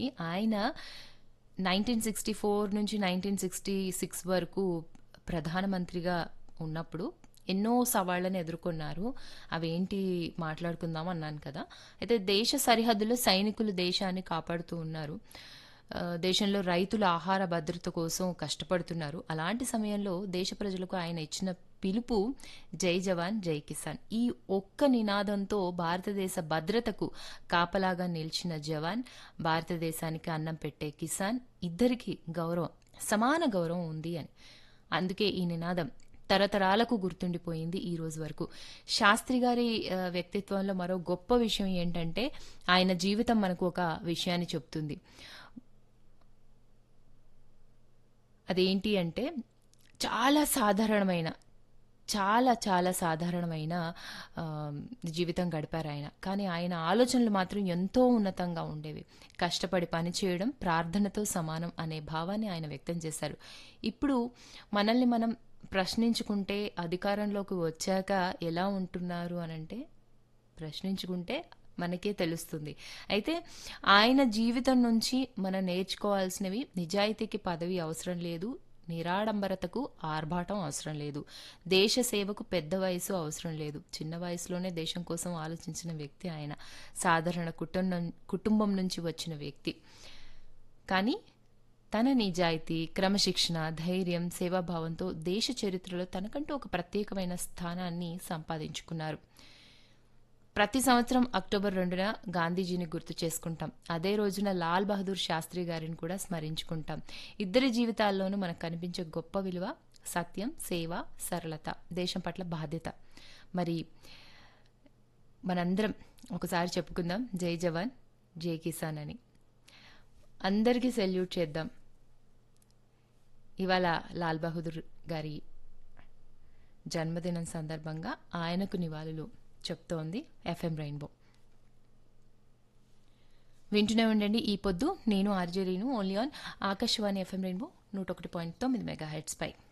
ఆయన nineteen sixty four నుంచి nineteen sixty six వరకు ప్రధానమంత్రిగా ఉన్నప్పుడు ఎన్నో సవాళ్లను ఎదుర్కొన్నారు అవేంటి మాట్లాడుకుందాం అన్నాను కదా అయితే దేశ సరిహద్దులో సైనికులు దేశాన్ని కాపాడుతూ ఉన్నారు ఆ, దేశంలో రైతుల ఆహార భద్రత కోసం కష్టపడుతున్నారు అలాంటి సమయంలో దేశ ప్రజలకు ఆయన ఇచ్చిన పిలుపు జై జవాన్ జై కిసాన్ ఈ ఒక్క నినాదంతో భారతదేశ భద్రతకు కాపలాగా నిలిచిన జవాన్ భారతదేశానికి అన్నం పెట్టే కిసాన్ ఇద్దరికి గౌరవం సమాన గౌరవం ఉంది అని అందుకే ఈ నినాదం తరతరాలకు గుర్తుండిపోయింది ఈ రోజు వరకు శాస్త్రి గారి ఆ, వ్యక్తిత్వంలో మరో గొప్ప విషయం ఏంటంటే ఆయన జీవితం మనకు ఒక విషయాన్ని చెప్తుంది అదేంటి అంటే చాలా సాధారణమైన చాలా చాలా సాధారణమైన ఆ, జీవితం గడిపారు ఆయన కానీ ఆయన ఆలోచనలు మాత్రం ఎంతో ఉన్నతంగా ఉండేవి కష్టపడి పని చేయడం ప్రార్థనతో సమానం అనే భావాన్ని ఆయన వ్యక్తం చేశారు ఇప్పుడు మనల్ని మనం ప్రశ్నించుకుంటే అధికారంలోకి వచ్చాక ఎలా ఉంటున్నారు అనంటే ప్రశ్నించుకుంటే మనకే తెలుస్తుంది అయితే ఆయన జీవితం నుంచి మనం నేర్చుకోవాల్సినవి నిజాయితీకి పదవి అవసరం లేదు నిరాడంబరతకు ఆర్భాటం అవసరం లేదు దేశ సేవకు పెద్ద వయసు అవసరం లేదు చిన్న వయసులోనే దేశం కోసం ఆలోచించిన వ్యక్తి ఆయన సాధారణ కుటుంబం కుటుంబం నుంచి వచ్చిన వ్యక్తి కానీ తన నిజాయితీ క్రమశిక్షణ ధైర్యం సేవాభావంతో దేశ చరిత్రలో తనకంటూ ఒక ప్రత్యేకమైన స్థానాన్ని సంపాదించుకున్నారు ప్రతి సంవత్సరం అక్టోబర్ రెండున గాంధీజీని గుర్తు చేసుకుంటాం అదే రోజున లాల్ బహదూర్ శాస్త్రి గారిని కూడా స్మరించుకుంటాం ఇద్దరి జీవితాల్లోనూ మనకు కనిపించే గొప్ప విలువ సత్యం సేవ సరళత దేశం పట్ల బాధ్యత మరి మనందరం ఒకసారి చెప్పుకుందాం జై జవాన్ జై కిసాన్ అని అందరికీ సెల్యూట్ చేద్దాం ఇవాళ లాల్ బహదూర్ గారి జన్మదినం సందర్భంగా ఆయనకు నివాళులు చెప్తోంది ఎఫ్ఎం రెయిన్బో వింటూనే ఉండండి ఈ పొద్దు నేను ఆర్జేరీను only on Akashvani FM rainbow నూట ఒకటి పాయింట్ తొమ్మిది మెగా హెడ్స్ పై